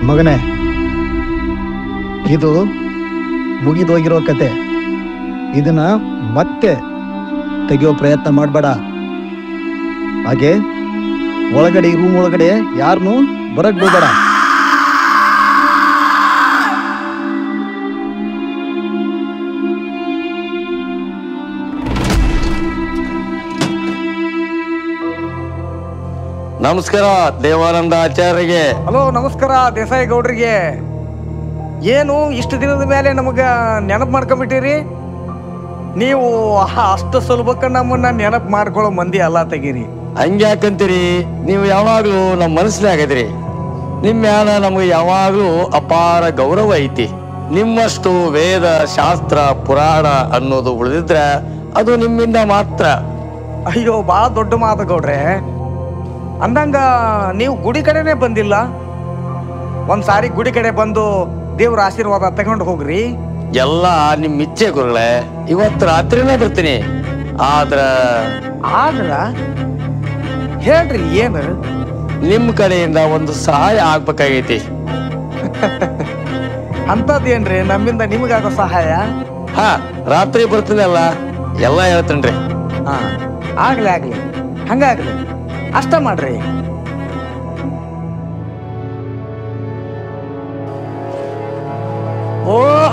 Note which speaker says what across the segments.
Speaker 1: ಮಗನೇ ಇದು ಮುಗಿದೋಗಿರೋ ಕತೆ ಇದನ್ನ ಮತ್ತೆ ತೆಗೆಯೋ ಪ್ರಯತ್ನ ಮಾಡಬೇಡ ಹಾಗೆ ಒಳಗಡೆ ಈ ರೂಮ್ ಒಳಗಡೆ ಯಾರನ್ನೂ ಬರಕ್ ಬಿಡ್ಬೇಡ
Speaker 2: ನಮಸ್ಕಾರ ದೇವಾನಂದ ಆಚಾರ್ಯಗೆ
Speaker 3: ಹಲೋ ನಮಸ್ಕಾರ ದೇಸಾಯಿ ಗೌಡ್ರಿಗೆ ಏನು ಇಷ್ಟು ದಿನದ ಮೇಲೆ ನಮಗ ನೆನಪು ಮಾಡ್ಕೊಂಬಿಟ್ಟಿರಿ ನೀವು ಅಷ್ಟು ಸುಲಭಕ್ಕೆ ನಮ್ಮನ್ನ ನೆನಪು ಮಾಡ್ಕೊಳ್ಳೋ ಮಂದಿ ಅಲ್ಲ ತೆಗೀರಿ
Speaker 2: ಹಂಗ್ಯಾಕಂತೀರಿ ನೀವು ಯಾವಾಗ್ಲೂ ನಮ್ಮ ಮನಸ್ಸಿನಾಗದ್ರಿ ನಿಮ್ಮ ಮ್ಯಾಲ ನಮಗೆ ಯಾವಾಗ್ಲೂ ಅಪಾರ ಗೌರವ ಐತಿ ನಿಮ್ಮಷ್ಟು ವೇದ ಶಾಸ್ತ್ರ ಪುರಾಣ ಅನ್ನೋದು ಉಳಿದಿದ್ರ ಅದು ನಿಮ್ಮಿಂದ ಮಾತ್ರ
Speaker 3: ಅಯ್ಯೋ ಭಾಳ ದೊಡ್ಡ ಮಾತು ಗೌಡ್ರೆ ಅಂದಂಗ ನೀವು ಗುಡಿ ಕಡೆನೇ ಬಂದಿಲ್ಲ ಒಂದ್ ಸಾರಿ ಗುಡಿ ಕಡೆ ಬಂದು ದೇವ್ರ ಆಶೀರ್ವಾದ ತಗೊಂಡು ಹೋಗ್ರಿ
Speaker 2: ಎಲ್ಲ ನಿಮ್ ಇಚ್ಛೆ ಗುರುಗಳೇ ಇವತ್ತು ರಾತ್ರಿನೇ ಬರ್ತೀನಿ ಆದ್ರ
Speaker 3: ಆದ್ರ ಹೇಳ್ರಿ ಏನು
Speaker 2: ನಿಮ್ ಕಡೆಯಿಂದ ಒಂದು ಸಹಾಯ ಆಗ್ಬೇಕಾಗೈತಿ
Speaker 3: ಅಂಥದ್ದೇನ್ರಿ ನಮ್ಮಿಂದ ನಿಮಗಾಗೋ ಸಹಾಯ
Speaker 2: ಹಾ ರಾತ್ರಿ ಬರ್ತೀನಲ್ಲ ಎಲ್ಲ ಹೇಳ್ತೇನ್ರಿ
Speaker 3: ಹಾ ಆಗ್ಲಿ ಆಗ್ಲಿ ಹಂಗಾಗ್ಲಿ ಅಷ್ಟ ಮಾಡ್ರಿ
Speaker 2: ಓ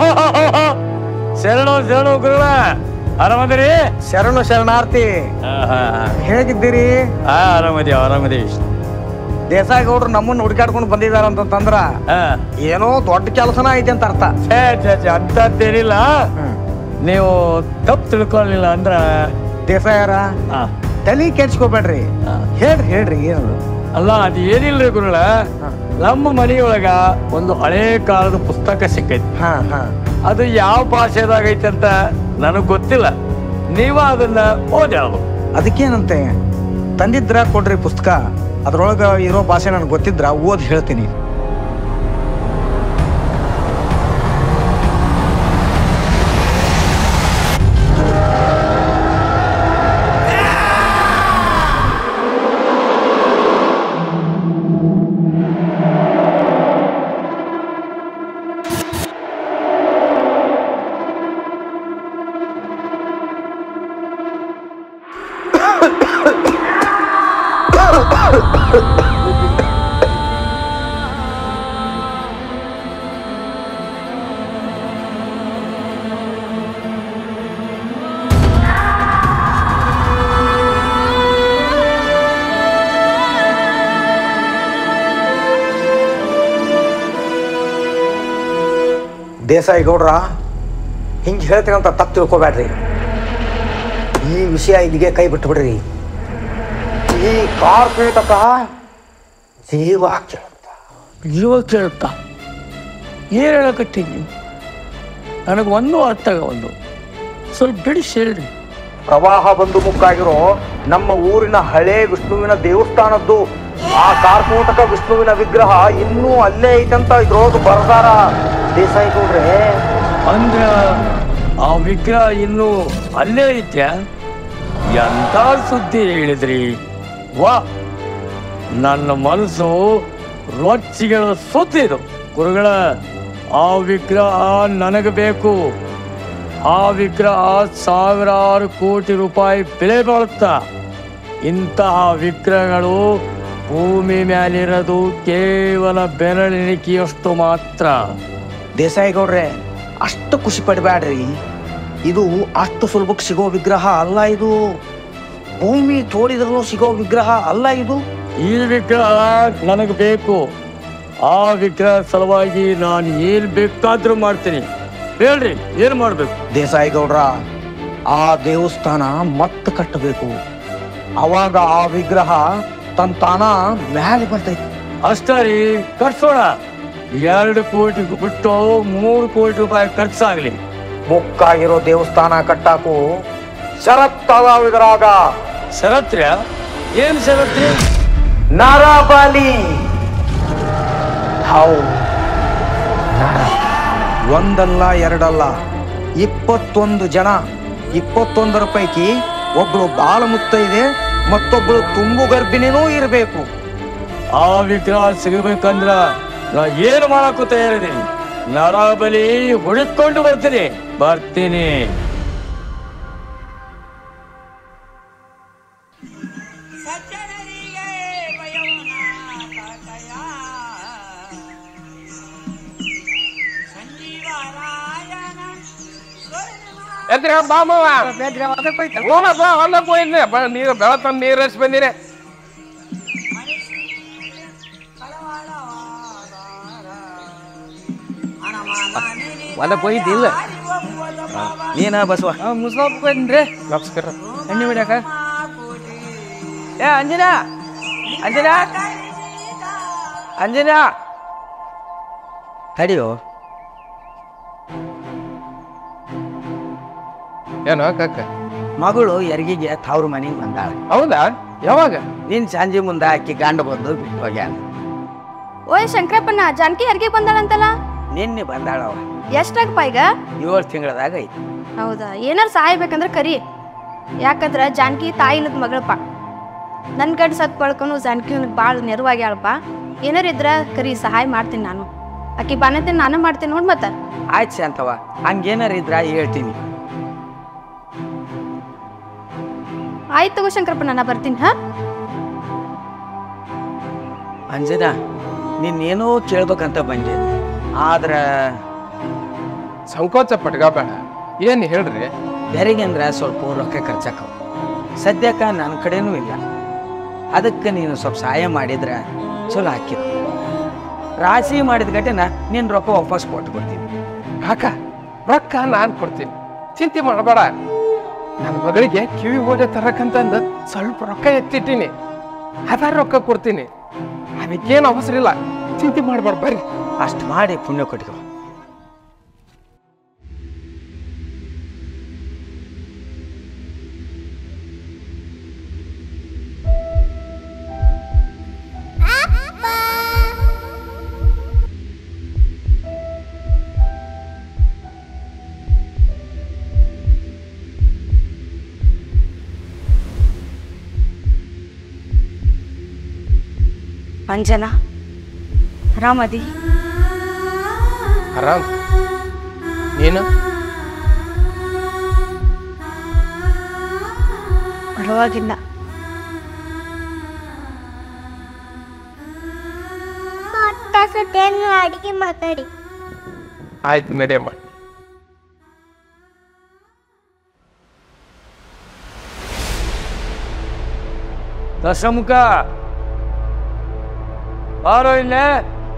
Speaker 2: ಶರಣು ಶರಣು ಗುರುಗಳ ಆರಾಮದಿರಿ
Speaker 3: ಶರಣು ಶರಣಾರ್ಥಿ ಹೇಗಿದ್ದೀರಿ
Speaker 2: ಹಾ ಆರಾಮದೀವಿ ಆರಾಮದೀವಿ
Speaker 3: ದೇಸಾಯಿ ಗೌಡ್ರು ನಮ್ಮನ್ನ ಹುಡುಕಾಡ್ಕೊಂಡು ಬಂದಿದಾರ ಅಂತಂದ್ರ
Speaker 2: ಹಾ
Speaker 3: ಏನೋ ದೊಡ್ಡ ಕೆಲಸನ ಐತೆ ಅಂತ ಅರ್ಥ
Speaker 2: ಛೇ ಛೇ ಛೇ ಅಂತದ್ದೇನಿಲ್ಲ ನೀವು ತಪ್ಪು ತಿಳ್ಕೊಳ್ಳಿಲ್ಲ ಅಂದ್ರ
Speaker 3: ದೇಸಾಯರ
Speaker 2: ಹಾ.
Speaker 3: ತಲೆ ಕೆಡ್ಸ್ಕೊಬೇಡ್ರಿ
Speaker 2: ಹಾ.
Speaker 3: ಹೇಳ್ರಿ ಹೇಳ್ರಿ ಏನು
Speaker 2: ಅಲ್ಲ ಅದು ಏನಿಲ್ರಿ ಗುರುಗಳ ನಮ್ಮ ಮನೆಯೊಳಗ ಒಂದು ಹಳೇ ಕಾಲದ ಪುಸ್ತಕ ಸಿಕ್ಕೈತಿ
Speaker 3: ಹಾ ಹಾ
Speaker 2: ಅದು ಯಾವ ಭಾಷೆದಾಗ ಐತೆ ಅಂತ ನನಗ್ ಗೊತ್ತಿಲ್ಲ ನೀವ ಅದನ್ನ ಓದಿ ಹೇಳ್ಬೇಕು
Speaker 3: ಅದಕ್ಕೇನಂತೆ ತಂದಿದ್ರ ಕೊಡ್ರಿ ಪುಸ್ತಕ ಅದ್ರೊಳಗ ಇರೋ ಭಾಷೆ ನನಗೆ ಗೊತ್ತಿದ್ರ ಓದ್ ಹೇಳ್ತೀನಿ ದೇಸಾಯಿ ಗೌಡ್ರ ಹಿಂಗೆ ಹೇಳ್ತೀರಂತ ತಪ್ಪು ತಿಳ್ಕೊಬೇಡ್ರಿ ಈ ವಿಷಯ ಇಲ್ಲಿಗೆ ಕೈ ಬಿಟ್ಟು ಬಿಡ್ರಿ ಈ ಕಾರ್ಪೇಟಕ ಜೀವ ಕೇಳುತ್ತ
Speaker 2: ಜೀವ ಕೇಳುತ್ತಾ ಏನು ಹೇಳಕತ್ತೀನಿ ನನಗೆ ಒಂದು ಅರ್ಥ ಒಂದು ಸ್ವಲ್ಪ ಬಿಡಿಸಿ ಹೇಳ್ರಿ
Speaker 3: ಪ್ರವಾಹ ಬಂದು ಮುಕ್ಕಾಗಿರೋ ನಮ್ಮ ಊರಿನ ಹಳೆ ವಿಷ್ಣುವಿನ ದೇವಸ್ಥಾನದ್ದು ಆ ಕಾರ್ಕೋಟಕ ವಿಷ್ಣುವಿನ ವಿಗ್ರಹ ಇನ್ನೂ ಅಲ್ಲೇ ಐತಂತ ಇದ್ರೊಳಗೆ ಬರ್ದಾರ ದೇಸಾಯಿ ಗೌಡ್ರೆ
Speaker 2: ಅಂದ್ರ ಆ ವಿಗ್ರಹ ಇನ್ನು ಅಲ್ಲೇ ಐತ್ಯಾ ಎಂತ ಸುದ್ದಿ ಹೇಳಿದ್ರಿ ವಾ ನನ್ನ ಮನಸ್ಸು ರೊಚ್ಚಿಗಳ ಸುತ್ತಿದು ಗುರುಗಳ ಆ ವಿಗ್ರಹ ನನಗೆ ಬೇಕು ಆ ವಿಗ್ರಹ ಸಾವಿರಾರು ಕೋಟಿ ರೂಪಾಯಿ ಬೆಲೆ ಬಾಳುತ್ತ ಇಂತಹ ವಿಗ್ರಹಗಳು ಭೂಮಿ ಮೇಲಿರೋದು ಕೇವಲ ಬೆರಳೆಣಿಕೆಯಷ್ಟು ಮಾತ್ರ
Speaker 3: ದೇಸಾಯಿ ಗೌಡ್ರೆ ಅಷ್ಟು ಖುಷಿ ಪಡಬೇಡ್ರಿ ಇದು ಅಷ್ಟು ಸುಲಭಕ್ಕೆ ಸಿಗೋ ವಿಗ್ರಹ ಅಲ್ಲ ಇದು ಭೂಮಿ ತೋಡಿದ್ರು ಸಿಗೋ ವಿಗ್ರಹ ಅಲ್ಲ ಇದು
Speaker 2: ಈ ವಿಗ್ರಹ ನನಗೆ ಬೇಕು ಆ ವಿಗ್ರಹ ಸಲುವಾಗಿ ನಾನು ಏನ್ ಬೇಕಾದ್ರೂ ಮಾಡ್ತೀನಿ ಹೇಳ್ರಿ ಏನ್ ಮಾಡ್ಬೇಕು
Speaker 3: ದೇಸಾಯಿ ಗೌಡ್ರ ಆ ದೇವಸ್ಥಾನ ಮತ್ತೆ ಕಟ್ಟಬೇಕು ಅವಾಗ ಆ ವಿಗ್ರಹ ತನ್ನ ತಾನ ಮ್ಯಾಲೆ ಬರ್ತೈತಿ
Speaker 2: ಅಷ್ಟೇ ರೀ ಕಟ್ಸೋಣ ಎರಡು ಕೋಟಿ ಬಿಟ್ಟು ಮೂರು ಕೋಟಿ ರೂಪಾಯಿ ಖರ್ಚಾಗ್ಲಿ
Speaker 3: ಮುಕ್ಕಾಗಿರೋ ದೇವಸ್ಥಾನ ಕಟ್ಟಾಕು ಷರತ್ತದ ಇದ್ರಾಗ
Speaker 2: ಶರತ್ರ್ಯ ಏನ್ ಶರತ್ರಿ
Speaker 3: ನರಬಲಿ ಹೌದು ನರ. ಒಂದಲ್ಲ ಎರಡಲ್ಲ ಇಪ್ಪತ್ತೊಂದು ಜನ ಇಪ್ಪತ್ತೊಂದರ ಪೈಕಿ ಒಬ್ಳು ಬಾಳ ಮುತ್ತೈದೆ ಮತ್ತೊಬ್ಳು ತುಂಬು ಗರ್ಭಿಣಿನೂ ಇರಬೇಕು
Speaker 2: ಆ ವಿಗ್ರಹ ಸಿಗಬೇಕಂದ್ರ ನಾ ಏನು ಮಾಡಕ್ಕೂ ತಯಾರಿದ್ದೀನಿ ನರಬಲಿ ಹುಡುಕೊಂಡು ಬರ್ತೀನಿ ಬರ್ತೀನಿ
Speaker 4: ಸಜ್ಜನರಿಗೆ ಭಯವನ ಕಾಟಯ ಸಂಜೀವರಾಯನ ಸ್ವರ್ಣ
Speaker 5: ಎದ್ರ ಬಾಮವ ಹ್ಞೂನಪ್ಪ ಹೊಲಕ್ಕೆ ಹೋಗಿದ್ನೆ ಬ ನೀರು ಬೆಳತನ ನೀರು ಹಚ್ಚಿ ಬಂದಿನಿ
Speaker 3: ಹೊಲಕ್ಕೆ ಹೋಗಿದ್ದಿಲ್ಲ ನೀನ ಬಸವ
Speaker 5: ಮುಸ್ಲಾಪ್ ಹೋಗಿನ್ರಿ ನಮಸ್ಕಾರ
Speaker 3: ಎಣ್ಣೆ ಬಿಡಕ ಏ ಅಂಜನಾ ಅಂಜನಾ ಅಂಜನಾ ತಡಿಯೋ
Speaker 5: ಏನೋ ಕಕ್ಕ
Speaker 3: ಮಗಳು ಎರ್ಗಿಗೆ ತವ್ರ ಮನೆಗೆ ಬಂದಾಳ
Speaker 5: ಹೌದಾ ಯಾವಾಗ
Speaker 3: ನೀನ್ ಸಂಜೆ ಮುಂದೆ ಆಕಿ ಗಂಡ ಬಂದು ಬಿಟ್ಟು ಹೋಗ್ಯಾನ
Speaker 6: ಓಯ್ ಶಂಕರಪ್ಪನ ಜಾನಕಿ ಯಾರಿಗೆ ಬಂದಾಳಂತಲ್ಲ
Speaker 3: ನಿನ್ನೆ ಬಂದಾಳವ
Speaker 6: ಎಷ್ಟಾಗಪ್ಪ ಈಗ
Speaker 3: ಏಳು ತಿಂಗಳದಾಗ ಐತಿ
Speaker 6: ಹೌದಾ ಏನಾರು ಸಹಾಯ ಬೇಕಂದ್ರೆ ಕರಿ ಯಾಕಂದ್ರ ಜಾನಕಿ ತಾಯಿ ಇಲ್ಲದ ಮಗಳಪ್ಪ ನನ್ನ ಗಂಡ ಸತ್ ಬಳ್ಕೊಂಡು ಜಾನಕಿ ಅವ್ನಿಗೆ ಭಾಳ ನೆರವಾಗ್ಯಾಳಪ್ಪ ಏನಾರು ಇದ್ರ ಕರಿ ಸಹಾಯ ಮಾಡ್ತೀನಿ ನಾನು ಆಕಿ ಬಾನತೆ ನಾನು ಮಾಡ್ತೀನಿ ನೋಡ್ ಮತ್ತ
Speaker 3: ಆಯ್ತು ಶಾಂತವ ಹಂಗೇನಾರ ಇದ್ರ ಹೇಳ್ತೀನಿ
Speaker 6: ಆಯ್ತು ತಗೋ ಶಂಕರಪ್ಪ ನಾನು ಬರ್ತೀನಿ ಹಾ
Speaker 3: ಅಂಜನಾ ನಿನ್ನೇನೋ ಕೇಳ್ಬೇಕಂತ ಬಂದೆ ಆದ್ರ
Speaker 5: ಸಂಕೋಚ ಪಟ್ಕೋಬೇಡ ಏನು ಹೇಳ್ರಿ
Speaker 3: ಬೇರೆಗೆ ಅಂದ್ರೆ ಸ್ವಲ್ಪ ರೊಕ್ಕ ಖರ್ಚಾಕವು ಸದ್ಯಕ್ಕೆ ನನ್ನ ಕಡೆನೂ ಇಲ್ಲ ಅದಕ್ಕೆ ನೀನು ಸ್ವಲ್ಪ ಸಹಾಯ ಮಾಡಿದ್ರೆ ಚಲೋ ಹಾಕಿದ ರಾಶಿ ಮಾಡಿದ ಗಟ್ಟೆನ ನಿನ್ನ ರೊಕ್ಕ ವಾಪಸ್ ಕೊಟ್ಟು ಬರ್ತೀನಿ
Speaker 5: ಅಕ್ಕ ರೊಕ್ಕ ನಾನು ಕೊಡ್ತೀನಿ ಚಿಂತೆ ಮಾಡಬೇಡ ನನ್ನ ಮಗಳಿಗೆ ಕಿವಿ ಓದೆ ತರಕಂತಂದು ಸ್ವಲ್ಪ ರೊಕ್ಕ ಎತ್ತಿಟ್ಟಿನಿ ಅದ ರೊಕ್ಕ ಕೊಡ್ತೀನಿ ಅದಕ್ಕೇನು ಅವಸರ ಇಲ್ಲ ಚಿಂತೆ ಮಾಡಬೇಡ ಬರ್ರಿ
Speaker 3: ಅಷ್ಟು ಮಾಡಿ ಪುಣ್ಯ ಕೊಟ್ಕೋ
Speaker 6: ಅಂಜನಾ ಆರಾಮದಿ
Speaker 5: ಆರಾಮ್ ನೀನು
Speaker 6: ಪರವಾಗಿಲ್ಲ
Speaker 7: ಅಡಿಗೆ ಮಾತಾಡಿ
Speaker 5: ಆಯ್ತು ನಡೆಯಮ್ಮ
Speaker 2: ದಶಮುಖ ಬಾರೋ ಇಲ್ಲೇ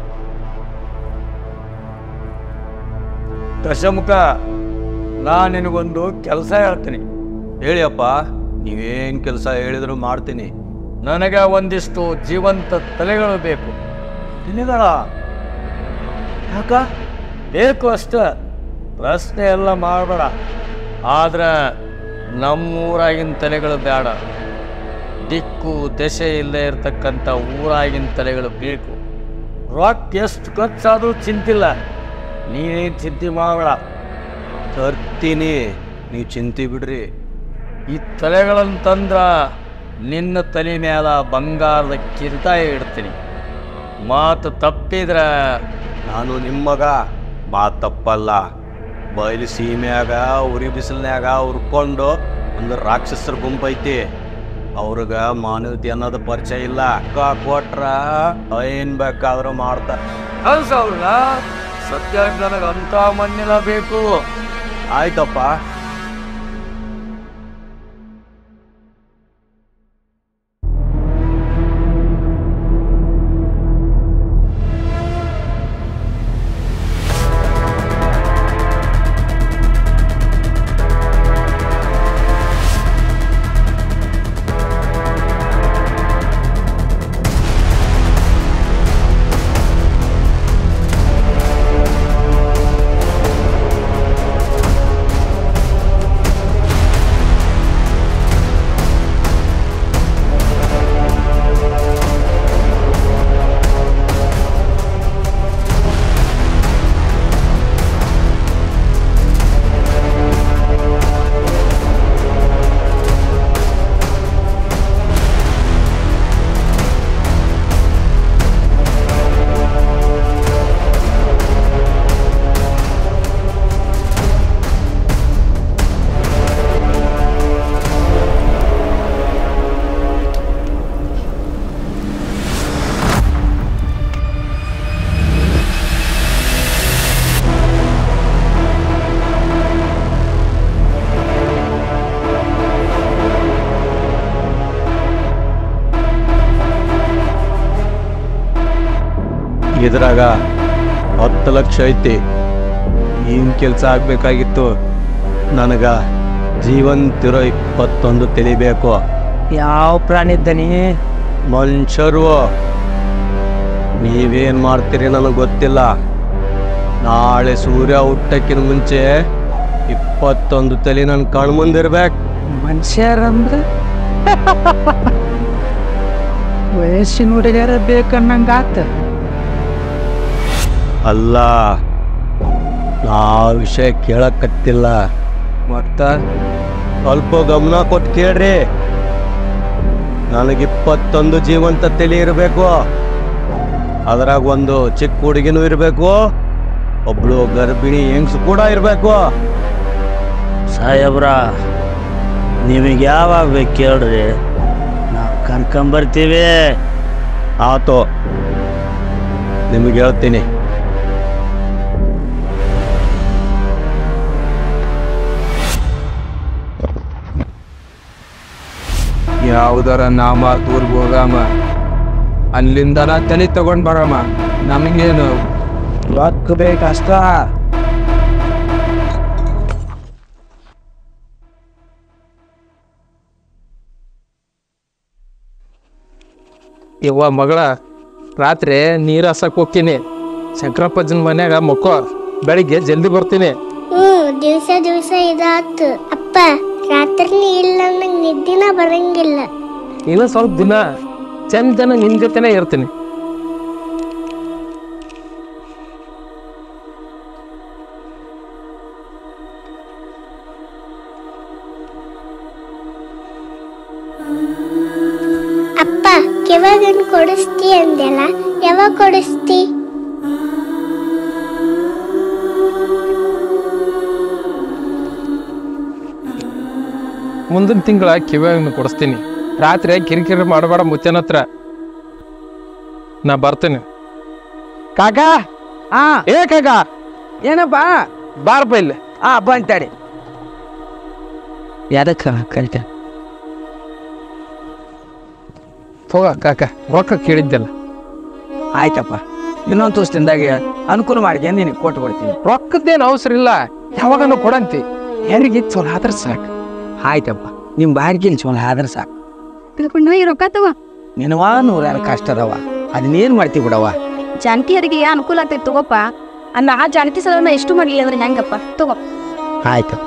Speaker 2: ದಶಮುಖ ನಾ ನಿನಗೊಂದು ಕೆಲಸ ಹೇಳ್ತೀನಿ
Speaker 1: ಹೇಳಿಯಪ್ಪ ನೀವೇನ್ ಕೆಲಸ ಹೇಳಿದ್ರು ಮಾಡ್ತೀನಿ
Speaker 2: ನನಗೆ ಒಂದಿಷ್ಟು ಜೀವಂತ ತಲೆಗಳು ಬೇಕು
Speaker 1: ತಿನ್ನಿಗಳ ಯಾಕ
Speaker 2: ಬೇಕು ಅಷ್ಟ ಪ್ರಶ್ನೆ ಎಲ್ಲ ಮಾಡಬೇಡ ಆದ್ರೆ ನಮ್ಮೂರಾಗಿನ ತಲೆಗಳು ಬೇಡ ದಿಕ್ಕು ದಶೆ ಇಲ್ಲದೆ ಇರ್ತಕ್ಕಂಥ ಊರಾಗಿನ ತಲೆಗಳು ಬೇಕು ರೊಕ್ಕ ಎಷ್ಟು ಖರ್ಚಾದ್ರೂ ಚಿಂತಿಲ್ಲ ನೀನೇನು ಚಿಂತೆ ಮಾಡಬೇಡ
Speaker 1: ತರ್ತೀನಿ ನೀವು ಚಿಂತೆ ಬಿಡ್ರಿ
Speaker 2: ಈ ತಲೆಗಳನ್ನು ತಂದ್ರ ನಿನ್ನ ತಲೆ ಮೇಲೆ ಬಂಗಾರದ ಕಿರೀಟ ಇಡ್ತೀನಿ ಮಾತು ತಪ್ಪಿದ್ರ
Speaker 1: ನಾನು ನಿಮ್ಮ ಮಗ ಮಾತ್ ತಪ್ಪಲ್ಲ ಬಯಲು ಸೀಮೆಯಾಗ ಉರಿ ಬಿಸಿಲ್ನ್ಯಾಗ ಉರ್ಕೊಂಡು ಒಂದು ರಾಕ್ಷಸರ ಗುಂಪೈತಿ ಅವ್ರಿಗ ಮಾನವತೆ ಅನ್ನೋದು ಪರಿಚಯ ಇಲ್ಲ ರೊಕ್ಕ ಕೊಟ್ರ ಏನ್ ಬೇಕಾದ್ರೂ ಮಾಡ್ತಾರ
Speaker 2: ಕಳ್ಸವ್ರಲ್ಲ ಸತ್ಯ ನನಗೆ ಅಂತ ಮಣ್ಣಿನ ಬೇಕು
Speaker 1: ಆಯ್ತಪ್ಪ ಇದ್ರಾಗ ಹತ್ತು ಲಕ್ಷ ಐತಿ ಏನು ಕೆಲಸ ಆಗಬೇಕಾಗಿತ್ತು ನನಗ ಜೀವಂತಿರೋ ಇಪ್ಪತ್ತೊಂದು ತಿಳಿಬೇಕು
Speaker 3: ಯಾವ ಪ್ರಾಣಿ ಇದ್ದಾನೆ
Speaker 1: ಮನುಷ್ಯರು ನೀವೇನ್ ಮಾಡ್ತೀರಿ ನನಗೆ ಗೊತ್ತಿಲ್ಲ ನಾಳೆ ಸೂರ್ಯ ಹುಟ್ಟಕ್ಕಿನ ಮುಂಚೆ ಇಪ್ಪತ್ತೊಂದು ತಲೆ ನನ್ನ ಕಣ್ಮುಂದಿರ್ಬೇಕು
Speaker 3: ಮನುಷ್ಯರಂದ್ರೆ ವಯಸ್ಸಿನ ಹುಡುಗರ ಬೇಕನ್ನಂಗ ಆತ
Speaker 1: ಅಲ್ಲ ನಾ ಆ ವಿಷಯ ಕೇಳಕತ್ತಿಲ್ಲ
Speaker 3: ಮತ್ತ
Speaker 1: ಸ್ವಲ್ಪ ಗಮನ ಕೊಟ್ಟು ಕೇಳ್ರಿ ನನಗೆ ಇಪ್ಪತ್ತೊಂದು ಜೀವಂತ ತಲೆ ಇರಬೇಕು ಅದ್ರಾಗ ಒಂದು ಚಿಕ್ಕ ಹುಡುಗಿನೂ ಇರಬೇಕು ಒಬ್ಳು ಗರ್ಭಿಣಿ ಹೆಂಗ್ಸು ಕೂಡ ಇರಬೇಕು
Speaker 7: ಸಾಹೇಬ್ರ ನಿಮಗೆ ಯಾವಾಗ ಬೇಕು ಕೇಳ್ರಿ ನಾವು ಕರ್ಕೊಂಬರ್ತೀವಿ
Speaker 1: ಆತು ನಿಮಗೆ ಹೇಳ್ತೀನಿ
Speaker 5: ಯಾವುದರ ನಾಮ ಊರ್ಗ್ ಹೋಗಾಮ ಅಲ್ಲಿಂದನ ತಲೆ ತಗೊಂಡ್ ಬರಮ್ಮ ನಮಗೇನು
Speaker 3: ರೊಕ್ಕ ಬೇಕಷ್ಟ
Speaker 5: ಯವ್ವ ಮಗಳ ರಾತ್ರಿ ನೀರು ಹಸಕ್ ಹೋಗ್ತೀನಿ ಶಂಕರಪ್ಪಜ್ಜನ ಮನ್ಯಾಗ ಮಕ್ಕೋ ಬೆಳಿಗ್ಗೆ ಜಲ್ದಿ ಬರ್ತೀನಿ
Speaker 8: ಹ್ಞೂ ದಿವಸ ದಿವಸ ಇದಾತು ಅಪ್ಪ ರಾತ್ರಿ ಇಲ್ಲ ನಂಗೆ ನಿದ್ದಿನ ಬರಂಗಿಲ್ಲ
Speaker 5: ಇನ್ನು ಸ್ವಲ್ಪ ದಿನ ಚಂದನ ನಿನ್ ಜೊತೆನೇ ಇರ್ತೀನಿ
Speaker 8: ಅಪ್ಪ ಕೆವಾಗನ್ ಕೊಡಿಸ್ತಿ ಅಂದೆಲ್ಲ ಯಾವಾಗ ಕೊಡಿಸ್ತಿ
Speaker 5: ಮುಂದಿನ ತಿಂಗಳ ಕಿವಿಯನ್ನು ಕೊಡಿಸ್ತೀನಿ ರಾತ್ರಿ ಕಿರಿಕಿರಿ ಮಾಡಬೇಡ ಮುಚ್ಚನ ಹತ್ರ ನಾ ಬರ್ತೀನಿ
Speaker 3: ಕಾಕ ಆ
Speaker 5: ಏ ಕಾಕ
Speaker 3: ಏನಪ್ಪ
Speaker 5: ಬಾರಪ್ಪ ಇಲ್ಲಿ
Speaker 3: ಆ ಬಂತಾಡಿ ಯಾದಕ್ಕ ಕರಿತ
Speaker 5: ಹೋಗ ಕಾಕ ರೊಕ್ಕ ಕೇಳಿದ್ದೆಲ್ಲ
Speaker 3: ಆಯ್ತಪ್ಪ ಇನ್ನೊಂದು ತುಷ್ಟಿಂದಾಗ ಅನುಕೂಲ ಮಾಡಿ ನಿನಗೆ ಕೊಟ್ಟು ಕೊಡ್ತೀನಿ
Speaker 5: ರೊಕ್ಕದ್ದೇನು ಅವಸರ ಇಲ್ಲ ಯಾವಾಗನು ಕೊಡಂತಿ ಯಾರಿಗೆ ಚಲೋ ಆದ್ರೆ ಸಾಕು
Speaker 3: ಆಯ್ತಪ್ಪ ನಿಮ್ಮ ಬಾಡಿಗೆ ಚೋಲ ಆದ್ರೆ ಸಾಕು
Speaker 6: ತಿಳ್ಕೊಂಡು ಈ ರೊಕ್ಕ ತಗೋ
Speaker 3: ನಿನವಾ ನೂರಾರು ಕಷ್ಟ ಅದಾವ ಅದನ್ನೇನು ಮಾಡ್ತಿ ಬಿಡವ
Speaker 6: ಜಾನಕಿಯರಿಗೆ ಅನುಕೂಲ ಆಗ್ತೈತೆ ತಗೋಪ್ಪ ಅನ್ನ ಆ ಜಾನಕಿ ಸಲನ ಎಷ್ಟು ಮಾಡಲಿ ಅಂದ್ರೆ ಹೆಂಗಪ್ಪ ತಗೋ
Speaker 3: ಆಯ್ತು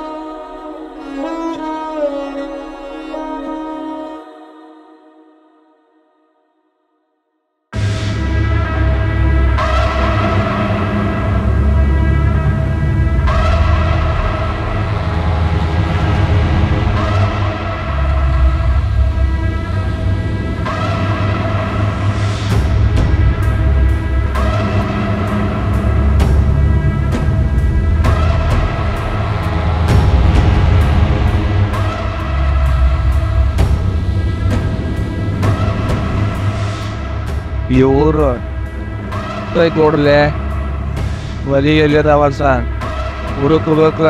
Speaker 5: ಇವ್ರು ನೋಡ್ಲೆ ಒಲಿ ಎಲ್ಲಿದಾವ ಸರ್ ಹುಡುಕ್ ಬೇಕ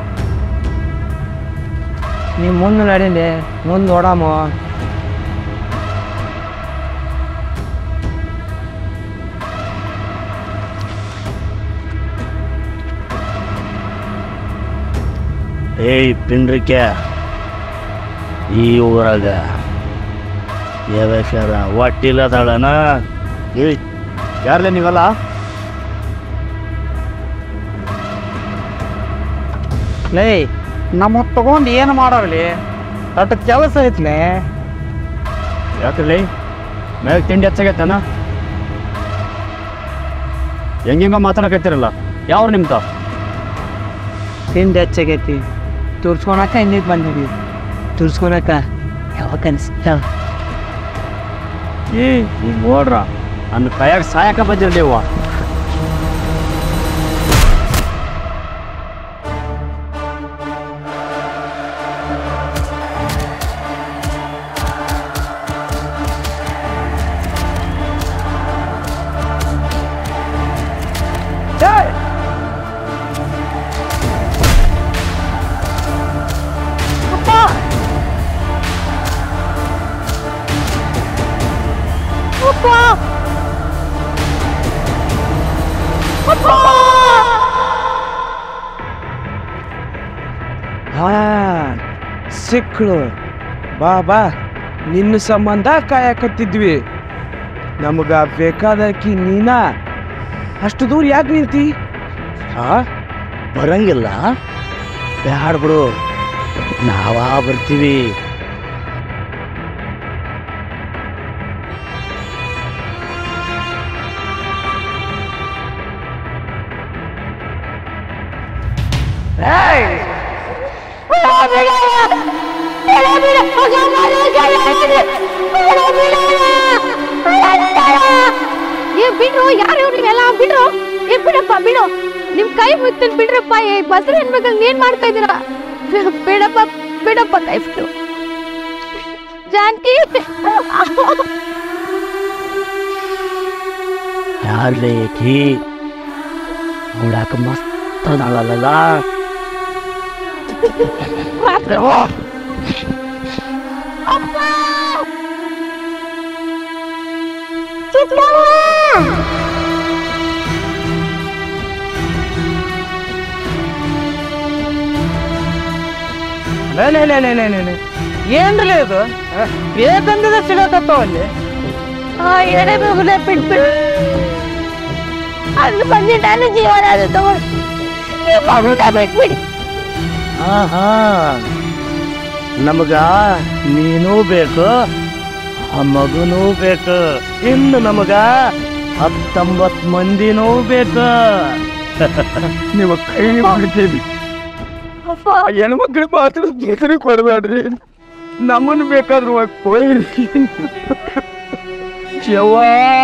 Speaker 3: ನೀವು ಮುಂದೆ ನಡೀಲಿ ಮುಂದೆ ನೋಡಮ್ಮ
Speaker 7: ಏಯ್ ಪಿಂಡ್ರಿಕೆ ಈ ಊರಾಗ ಯಾವ್ಯಾರ ಒಟ್ಟಿಲ್ಲದಾಳನ ಏಯ್ ಯಾರ್ಲೆ ನೀವಲ್ಲ
Speaker 3: ಲೇ ನಮ್ಮ ತಗೊಂಡು ಏನು ಮಾಡೋರ್ಲಿ ಅಟ್ ಕೆಲಸ ಐತ್ಲೆ
Speaker 9: ಯಾಕ್ರಿ ಮ್ಯಾಗ ತಿಂಡಿ ಹೆಚ್ಚಾಗೈತನ ಹೆಂಗೆಂಗ ಮಾತಾಡಕತ್ತೀರಲ್ಲ ಯಾವ ನಿಮ್ದು
Speaker 3: ತಿಂಡಿ ಹೆಚ್ಚಾಗೈತಿ ತುರ್ಸ್ಕೊಳಕ ಇನ್ನಿದ್ ಬಂದಿದ್ವಿ ತುರ್ಸ್ಕೊಳಕ ಯಾವಾಗ ಅನ್ಸ್ತ
Speaker 9: ಏ ಈಗ ನೋಡ್ರ ನನ್ನ ಕೈಯಾಗ ಸಾಯಕ ಬಂದಿರ್ಲಿವ
Speaker 10: ಸಿಕ್ಕಳು ಬಾ ಬಾ ನಿನ್ನ ಸಂಬಂಧ ಕಾಯಕತ್ತಿದ್ವಿ ನಮಗ ಬೇಕಾದಕಿ ನೀನ ಅಷ್ಟು ದೂರ ಯಾಕೆ ನಿಂತಿ
Speaker 7: ಆ ಬರಂಗಿಲ್ಲ ಬ್ಯಾಡ ಬಿಡು ನಾವಾ ಬರ್ತೀವಿ
Speaker 6: ಏ ಬಿಡ್ರು ಯಾರು ಇವ್ರು ನೀವೆಲ್ಲ ಬಿಡ್ರು ಏ ಬಿಡಪ್ಪ ಬಿಡು ನಿಮ್ ಕೈ ಮುಗ್ತೀನಿ ಬಿಡ್ರಪ್ಪ ಏ ಬಸ್ರ ಹೆಣ್ಮಕ್ಳು ಏನ್ ಮಾಡ್ತಾ ಇದೀರಾ ಬಿಡಪ್ಪ ಬಿಡಪ್ಪ ಕೈ ಬಿಡು ಜಾನಕಿ
Speaker 7: ಯಾರ್ಲೆ ಏಕಿ ನೋಡಾಕ ಮಸ್ತ್ ಅದಾಳಲ್ಲ
Speaker 10: ಏನ್ರಲ್ಲ ಇದು ಬೇಕಂದಿದ ಸಿಗಕತ್ತಾವ ಅಲ್ಲಿ
Speaker 6: ಆ ಎಡೆ ಮಗುನ ಬಿಟ್ಬಿಡು ಅಲ್ಲಿ ಬಂದು ನನ್ನ ಜೀವನ ಅದು ತಗೊಂಡು ಮಗುನ ಬಿಟ್ಬಿಡಿ
Speaker 7: ಆಹಾ ನಮಗ ನೀನೂ ಬೇಕು ಆ ಮಗುನೂ ಬೇಕು ಇನ್ನು ನಮಗ ಹತ್ತೊಂಬತ್ ಮಂದಿನೂ ಬೇಕು
Speaker 10: ನೀವು ಕೈ ಬಿಡ್ತೀವಿ ಹೆಣ್ಮಕ್ಳು ಮಾತ್ರ ಹೆಸರು ಕೊಡಬೇಡ್ರಿ ನಮ್ಮನ್ನು ಬೇಕಾದ್ರೂ ಕೊಯ್ರಿ ಯವ್ವ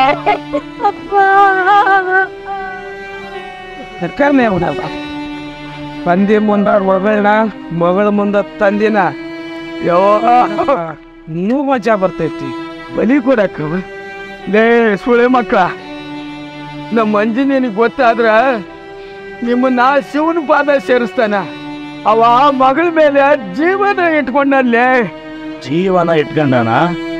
Speaker 10: ಸರ್ಕಾರನೇ ಅವನವ ತಂದೆ ಮುಂದ ಮಗಳನ್ನ ಮಗಳ ಮುಂದ ತಂದಿನ ಯವ್ವ ಇನ್ನೂ ಮಜಾ ಬರ್ತೈತಿ ಬಲಿ ಕೊಡಕ್ಕವ ಲೇ ಸುಳೆ ಮಕ್ಕಳ ನಮ್ಮ ಮಂಜಿನೇನಿಗೆ ಗೊತ್ತಾದ್ರ ನಿಮ್ಮನ್ನ ಶಿವನ ಪಾದ ಸೇರಿಸ್ತಾನ ಅವ ಮಗಳ ಮೇಲೆ ಜೀವನ ಇಟ್ಕೊಂಡಲ್ಲೇ
Speaker 7: ಜೀವನ ಇಟ್ಕೊಂಡಾನ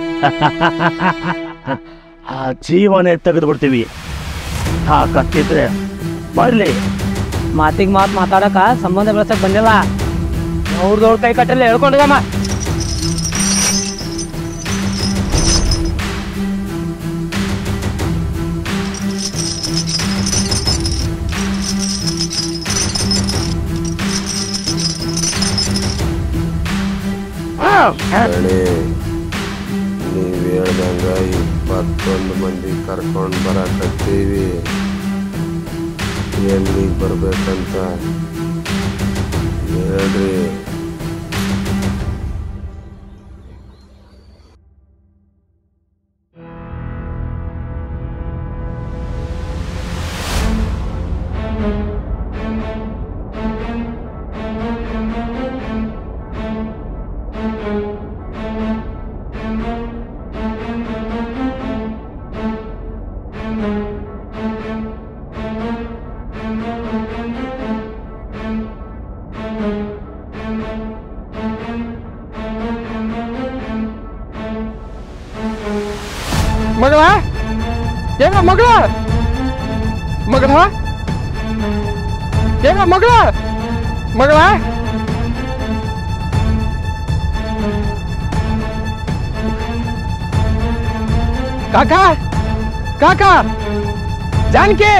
Speaker 7: ಆ ಜೀವನ ತೆಗೆದು ಬಿಡ್ತೀವಿ ತಾಕತ್ತಿದ್ರೆ ಬರ್ಲಿ
Speaker 11: ಮಾತಿಗೆ ಮಾತು ಮಾತಾಡಕ ಸಂಬಂಧ ಬೆಳೆಸಕ್ ಬಂದಿಲ್ಲ ಅವ್ರದವ್ರ ಕೈ ಕಟ್ಟಲ್ಲಿ ಹೇಳ್ಕೊಂಡಮ್ಮ
Speaker 12: ನೀವು ಹೇಳ್ದಂಗ ಇಪ್ಪತ್ತೊಂದು ಮಂದಿ ಕರ್ಕೊಂಡು ಬರಕತ್ತೀವಿ ಎಲ್ಲಿಗೆ ಬರ್ಬೇಕಂತ ಹೇಳ್ರಿ
Speaker 5: ಮಗಳ ಏನ ಮಗಳ ಮಗಳ ಏನ ಮಗಳ ಮಗಳ ಕಾಕ ಕಾಕ ಜಾನಕಿ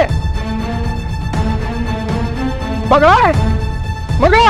Speaker 5: ಮಗಳ ಮಗಳ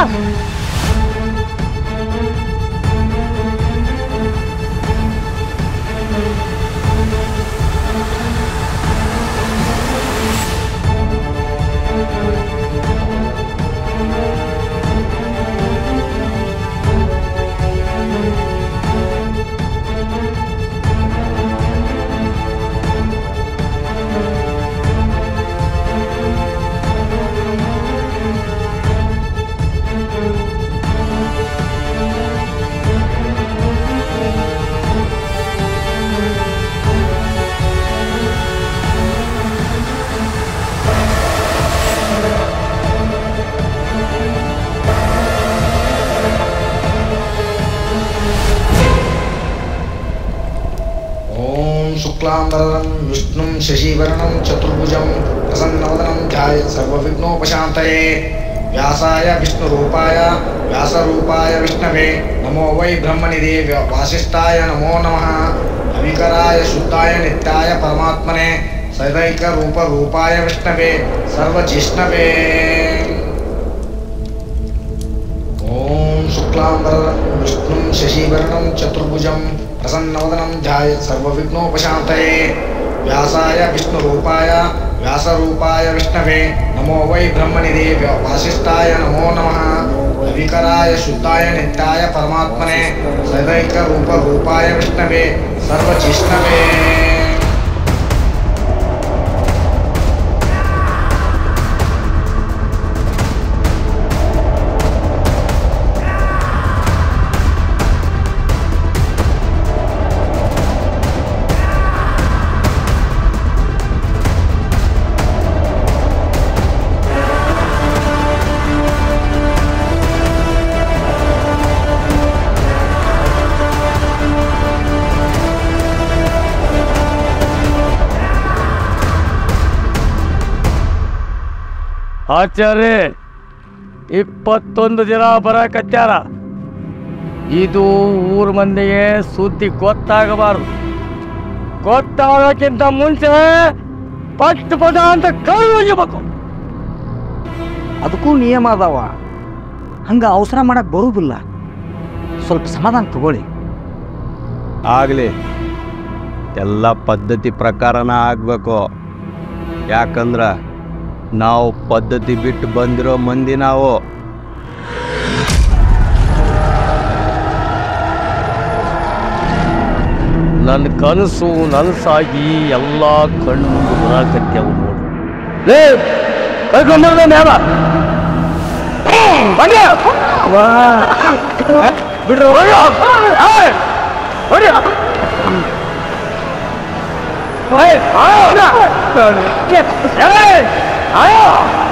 Speaker 13: ॐ शुक्लाम्बरं विष्णुं शशिवर्णं चतुर्भुजं प्रसन्नवदनं ध्याय सर्वविघ्नोपशान्तये व्यासाय विष्णुरूपाय व्यासरूपाय विष्णवे नमो वै ब्रह्मनिधे व्य- वासिष्ठाय नमो नमः अविकराय शुद्धाय नित्याय परमात्मने सदैकरूपरूपाय विष्णवे सर्वजिष्णवे ॐ शुक्लाम्बरं विष्णुं शशिवर्णं चतुर्भुजं प्रसन्नवदनं ध्यायेत् सर्वविघ्नोपशान्तये व्यासाय विष्णुरूपाय व्यासरूपाय विष्णवे नमो वै ब्रह्मनिधे व्य- वासिष्ठाय नमो नमः अविकराय शुद्धाय नित्याय परमात्मने सदैकरूपरूपाय विष्णवे सर्वजिष्णवे
Speaker 2: ಆಚಾರ್ಯ ಇಪ್ಪತ್ತೊಂದು ಜನ ಬರಕತ್ಯಾರ ಇದು ಊರ್ ಮಂದಿಗೆ ಸುದ್ದಿ ಗೊತ್ತಾಗಬಾರ್ದು ಗೊತ್ತಾಗೋಕ್ಕಿಂತ ಮುಂಚೆ ಪಟ್ ಪದ ಅಂತ ಕಳ್ಳು ಒಯ್ಯಬೇಕು
Speaker 3: ಅದಕ್ಕೂ ನಿಯಮ ಅದಾವ ಹಂಗೆ ಅವಸರ ಮಾಡಕ್ಕೆ ಬರುವುದಿಲ್ಲ ಸ್ವಲ್ಪ ಸಮಾಧಾನ ತಗೊಳ್ಳಿ
Speaker 1: ಆಗಲಿ ಎಲ್ಲ ಪದ್ಧತಿ ಪ್ರಕಾರನ ಆಗಬೇಕು ಯಾಕಂದ್ರೆ ನಾವು ಪದ್ಧತಿ ಬಿಟ್ಟು ಬಂದಿರೋ ಮಂದಿ ನಾವು
Speaker 2: ನನ್ನ ಕನಸು ನನಸಾಗಿ ಎಲ್ಲ ಕಣ್ಣು ಬರಾಕತ್ಯಾವು ನೋಡು ಲೇ ಕರ್ಕೊಂಬರ್ದ ಮ್ಯಾಲ ಬನ್ನಿ. ವಾ. ಬಿಡ್ರಿ ಹೊರ್ಗೆ. ಏಯ್! ಹೊರ್ಗೆ. ಏಯ್, ಆಯೋ. ಏಯ್, ಆಯೋ.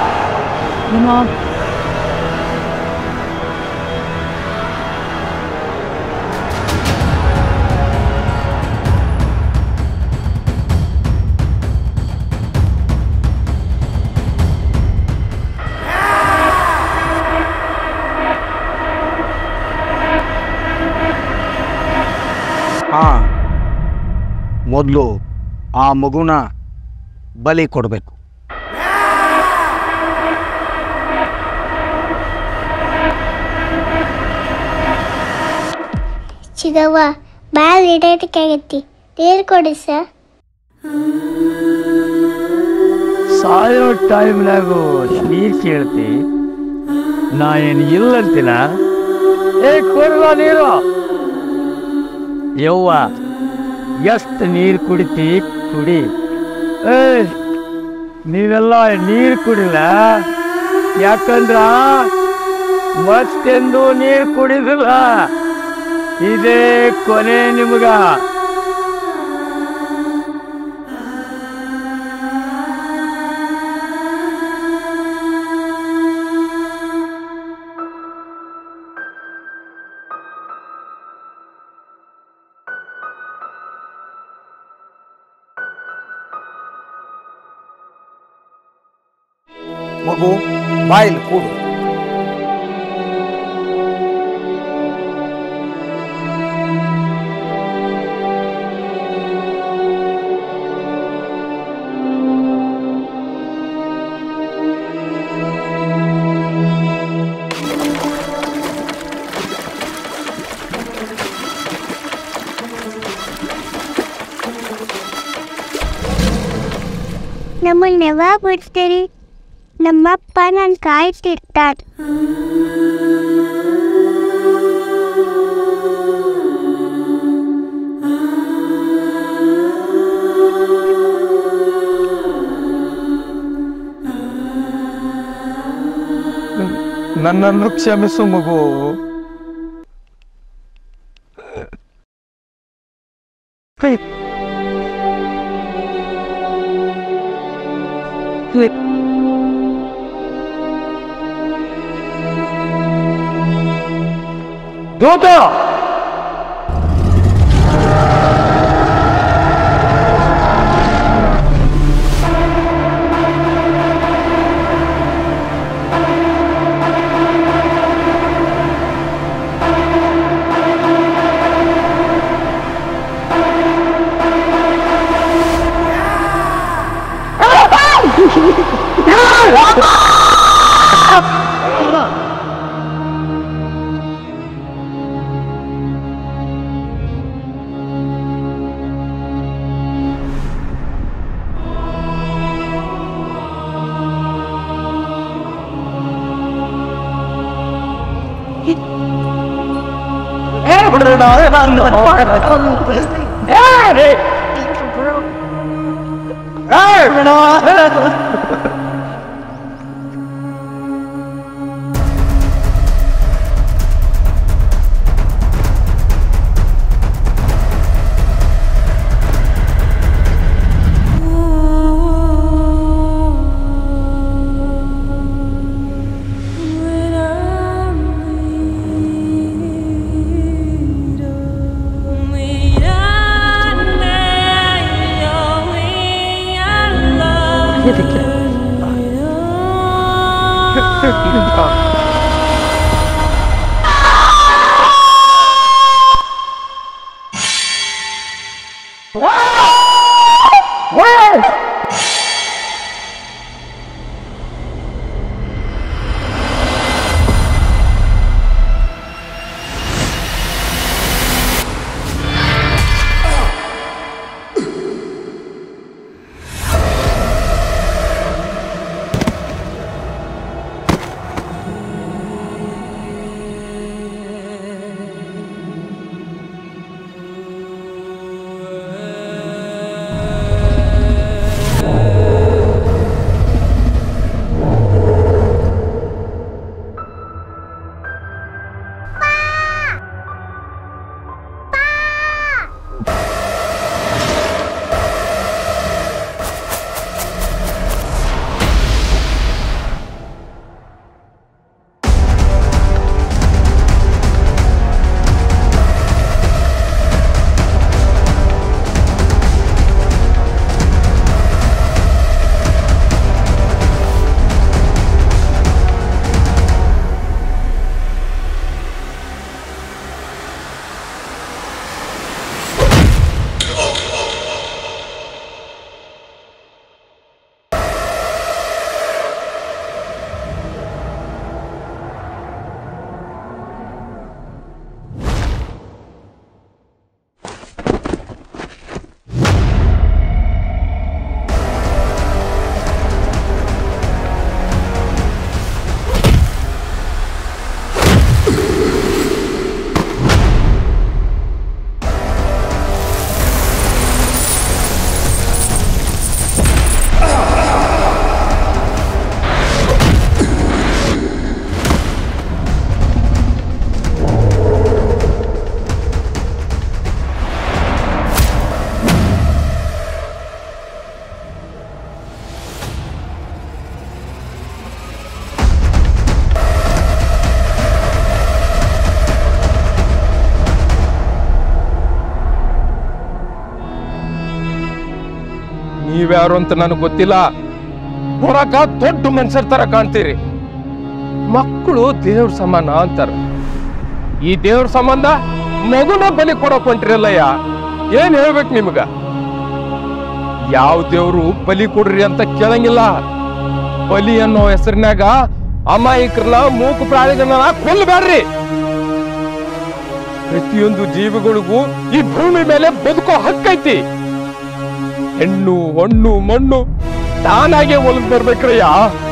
Speaker 3: ಹಾಂ ಮೊದಲು ಆ ಮಗುನ ಬಲಿ ಕೊಡಬೇಕು
Speaker 8: ಚಿಗವ್ವ ಭಾಳ ಇಡೇಟಕ್ಕಾಗೈತಿ ನೀರು ಕೊಡಿ ಸರ್
Speaker 2: ಸಾಯೋ ಟೈಮ್ನಾಗು ನೀರು ಕೇಳ್ತಿ ನಾ ಏನು ಇಲ್ಲಂತಿನ ಏ ಕೊಡುವ ನೀರು ಯವ್ವ ಎಷ್ಟು ನೀರು ಕುಡಿತಿ ಕುಡಿ ಏ ನೀವೆಲ್ಲ ನೀರು ಕುಡಿಲ್ಲ ಯಾಕಂದ್ರ ಮತ್ತೆಂದು ನೀರು ಕುಡಿದಿಲ್ಲ ಇದೇ ಕೊನೆ ನಿಮ್ಗ
Speaker 3: ಮಗು ಬಾಯಿಲ್ ಕೂಡು
Speaker 8: ನಮ್ಮನ್ನ ಯಾವಾಗ ಬಿಡ್ತೀರಿ ನಮ್ಮಪ್ಪ ನಾನು ಕಾಯ್ತಿರ್ತಾರೆ
Speaker 5: ನನ್ನನ್ನು ಕ್ಷಮಿಸು ಮಗು
Speaker 2: ದೂತ
Speaker 5: ನೀವ್ಯಾರು ಅಂತ ನನಗೆ ಗೊತ್ತಿಲ್ಲ ಹೊರಗ ದೊಡ್ಡ ಮನುಷ್ಯರ ತರ ಕಾಣ್ತೀರಿ ಮಕ್ಕಳು ದೇವ್ರ ಸಮಾನ ಅಂತಾರ ಈ ದೇವ್ರ ಸಂಬಂಧ ಮಗುನ ಬಲಿ ಕೊಡಕ್ ಹೊಂಟ್ರಿಲ್ಲಯ್ಯ ಏನ್ ಹೇಳ್ಬೇಕು ನಿಮ್ಗ ಯಾವ ದೇವ್ರು ಬಲಿ ಕೊಡ್ರಿ ಅಂತ ಕೇಳಂಗಿಲ್ಲ ಬಲಿ ಅನ್ನೋ ಹೆಸರಿನಾಗ ಅಮಾಯಕರನ್ನ ಮೂಕು ಪ್ರಾಣಿಗಳನ್ನ ಕೊಲ್ಲಬೇಡ್ರಿ ಪ್ರತಿಯೊಂದು ಜೀವಿಗಳಿಗೂ ಈ ಭೂಮಿ ಮೇಲೆ ಬದುಕೋ ಹಕ್ಕೈತಿ ಹೆಣ್ಣು ಹಣ್ಣು ಮಣ್ಣು ತಾನಾಗೆ ಒಳಗ್ ಬರ್ಬೇಕ್ರಯ್ಯ